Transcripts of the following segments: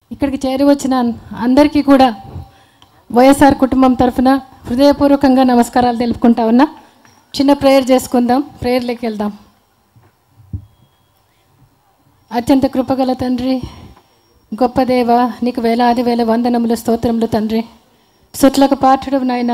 ఇక్కడికి చేరి వచ్చిన అందరికీ కూడా వైఎస్ఆర్ కుటుంబం తరఫున హృదయపూర్వకంగా నమస్కారాలు తెలుపుకుంటా ఉన్నా చిన్న ప్రేయర్ చేసుకుందాం ప్రేయర్లోకి వెళ్దాం అత్యంత కృపగల తండ్రి గొప్ప దేవ నీకు వేలాది వేల వందనములు స్తోత్రములు తండ్రి సుట్లకు పాఠుడు నాయన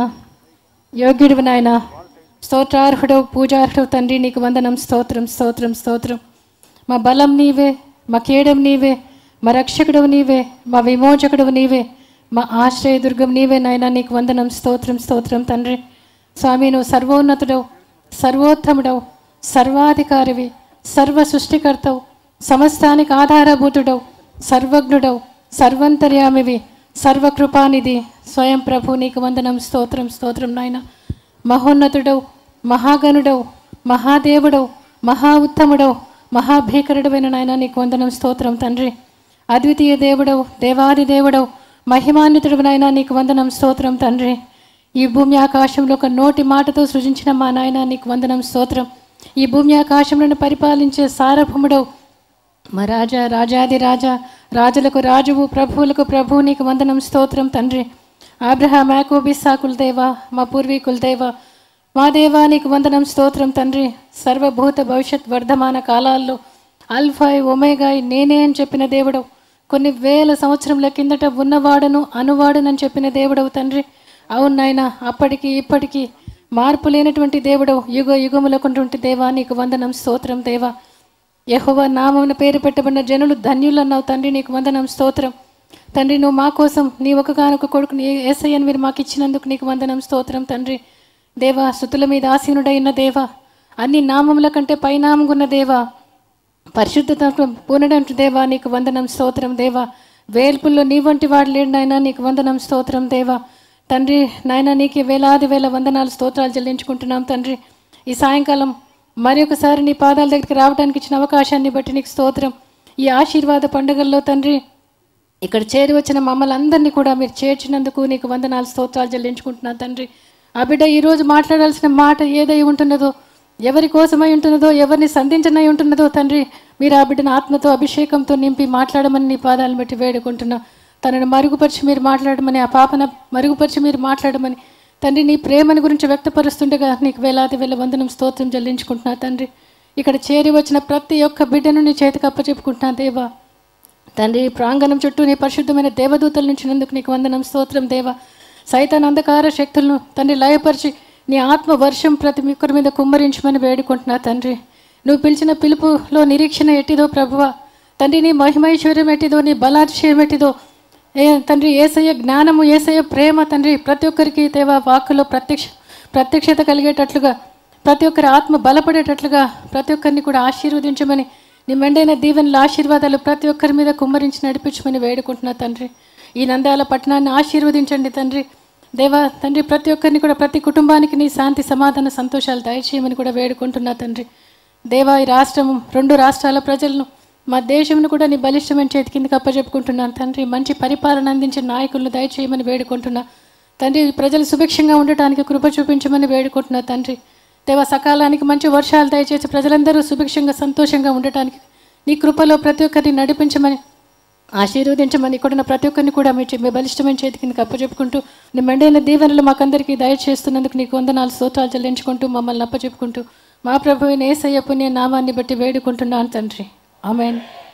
యోగ్యుడు నాయన స్తోత్రార్హుడవు పూజార్హుడవు తండ్రి నీకు వందనం స్తోత్రం స్తోత్రం స్తోత్రం మా బలం నీవే మా కీడం నీవే మా రక్షకుడవు నీవే మా విమోచకుడవు నీవే మా ఆశ్రయదుర్గం నీవే నాయన నీకు వందనం స్తోత్రం స్తోత్రం తండ్రి స్వామి నువ్వు సర్వోన్నతుడవు సర్వోత్తముడవు సర్వాధికారివి సర్వ సృష్టికర్తవు సమస్తానికి ఆధారభూతుడవు సర్వజ్ఞుడవు సర్వంతర్యామివి సర్వకృపానిధి స్వయం ప్రభు నీకు వందనం స్తోత్రం స్తోత్రం నాయన మహోన్నతుడవు మహాగణుడవు మహాదేవుడవు మహా ఉత్తముడవు మహాభీకరుడమైన నాయన నీకు వందనం స్తోత్రం తండ్రి అద్వితీయ దేవుడవు దేవాది దేవుడవు మహిమాన్వితుడు నాయన నీకు వందనం స్తోత్రం తండ్రి ఈ భూమి ఆకాశంలో ఒక నోటి మాటతో సృజించిన మా నాయన నీకు వందనం స్తోత్రం ఈ భూమి ఆకాశంలో పరిపాలించే సారభముడవు మా రాజా రాజాది రాజా రాజులకు రాజువు ప్రభువులకు ప్రభువు నీకు వందనం స్తోత్రం తండ్రి ఆబ్రహాం యాకోబిస్సాకుల దేవా మా పూర్వీకుల దేవా మా దేవా నీకు వందనం స్తోత్రం తండ్రి సర్వభూత భవిష్యత్ వర్ధమాన కాలాల్లో అల్ఫాయ్ ఒమేగాయ్ నేనే అని చెప్పిన దేవుడవు కొన్ని వేల సంవత్సరముల కిందట ఉన్నవాడను అనువాడనని చెప్పిన దేవుడవు తండ్రి అవును నాయన అప్పటికి ఇప్పటికీ మార్పు లేనటువంటి దేవుడవు యుగ యుగములకుంటువంటి దేవా నీకు వందనం స్తోత్రం దేవా యెహోవా నామమున పేరు పెట్టబడిన జనులు ధన్యులన్నావు తండ్రి నీకు వందనం స్తోత్రం తండ్రి నువ్వు మా కోసం నీ ఒకగానొక కొడుకుని ఏసయ్యను మీరు మాకు ఇచ్చినందుకు నీకు వందనం స్తోత్రం తండ్రి దేవా స్థుతుల మీద ఆసీనుడైన దేవా అన్ని నామముల కంటే పైనామగున్న దేవా పరిశుద్ధత పూనడంటు దేవా నీకు వందనం స్తోత్రం దేవా వేల్పుల్లో నీ వంటి వాడు లేడు నాయనా నీకు వందనం స్తోత్రం దేవా తండ్రి నాయన నీకు వేలాది వేల వందనాలు స్తోత్రాలు చెల్లించుకుంటున్నాం తండ్రి ఈ సాయంకాలం మరి ఒకసారి నీ పాదాల దగ్గరికి రావడానికి ఇచ్చిన అవకాశాన్ని బట్టి నీకు స్తోత్రం ఈ ఆశీర్వాద పండుగల్లో తండ్రి ఇక్కడ చేరి వచ్చిన మమ్మల్ని అందరినీ కూడా మీరు చేర్చినందుకు నీకు వందనాలు స్తోత్రాలు చెల్లించుకుంటున్నాను తండ్రి ఆ బిడ్డ ఈరోజు మాట్లాడాల్సిన మాట ఏదై ఉంటున్నదో ఎవరి కోసమై ఉంటున్నదో ఎవరిని సంధించనై ఉంటున్నదో తండ్రి మీరు ఆ బిడ్డను ఆత్మతో అభిషేకంతో నింపి మాట్లాడమని నీ పాదాలను బట్టి వేడుకుంటున్నా తనను మరుగుపరిచి మీరు మాట్లాడమని ఆ పాపన మరుగుపరిచి మీరు మాట్లాడమని తండ్రి నీ ప్రేమని గురించి వ్యక్తపరుస్తుండగా నీకు వేలాది వేల వందనం స్తోత్రం చెల్లించుకుంటున్నా తండ్రి ఇక్కడ చేరి వచ్చిన ప్రతి ఒక్క బిడ్డను నీ చేతికి అప్పచెప్పుకుంటున్నా దేవా తండ్రి ఈ ప్రాంగణం చుట్టూ నీ పరిశుద్ధమైన దేవదూతల నుంచి నందుకు నీకు వందనం స్తోత్రం దేవ సైతాన్ అంధకార శక్తులను తండ్రి లయపరిచి నీ ఆత్మ వర్షం ప్రతి ఒక్కరి మీద కుమ్మరించమని వేడుకుంటున్నా తండ్రి నువ్వు పిలిచిన పిలుపులో నిరీక్షణ ఎట్టిదో ప్రభువ తండ్రి నీ మహిమైశ్వర్యం ఎట్టిదో నీ బలాతిశయం ఎట్టిదో ఏ తండ్రి ఏసయ్య జ్ఞానము ఏసయ్య ప్రేమ తండ్రి ప్రతి ఒక్కరికి దేవా వాక్కులో ప్రత్యక్ష ప్రత్యక్షత కలిగేటట్లుగా ప్రతి ఒక్కరి ఆత్మ బలపడేటట్లుగా ప్రతి ఒక్కరిని కూడా ఆశీర్వదించమని నీ మెండైన దీవెనల ఆశీర్వాదాలు ప్రతి ఒక్కరి మీద కుమ్మరించి నడిపించమని వేడుకుంటున్నా తండ్రి ఈ నంద్యాల పట్టణాన్ని ఆశీర్వదించండి తండ్రి దేవా తండ్రి ప్రతి ఒక్కరిని కూడా ప్రతి కుటుంబానికి నీ శాంతి సమాధాన సంతోషాలు దయచేయమని కూడా వేడుకుంటున్నా తండ్రి దేవా ఈ రాష్ట్రం రెండు రాష్ట్రాల ప్రజలను మా దేశంను కూడా నీ బలిష్టమైన చేతి కిందకి అప్పచెప్పుకుంటున్నాను తండ్రి మంచి పరిపాలన అందించే నాయకులను దయచేయమని వేడుకుంటున్నా తండ్రి ప్రజలు సుభిక్షంగా ఉండటానికి కృప చూపించమని వేడుకుంటున్నా తండ్రి దేవ సకాలానికి మంచి వర్షాలు దయచేసి ప్రజలందరూ సుభిక్షంగా సంతోషంగా ఉండటానికి నీ కృపలో ప్రతి ఒక్కరిని నడిపించమని ఆశీర్వదించమని ఇక్కడ ఉన్న ప్రతి ఒక్కరిని కూడా మీ చే- మీ బలిష్టమైన చేతి కిందకి అప్పచెప్పుకుంటూ నీ మెండైన దీవెనలు మాకందరికీ దయచేస్తున్నందుకు నీకు వందనాలు స్తోత్రాలు చెల్లించుకుంటూ మమ్మల్ని అప్పచెప్పుకుంటూ మా ప్రభు ఏసయ్య పుణ్య నామాన్ని బట్టి వేడుకుంటున్నాను తండ్రి ఆమెన్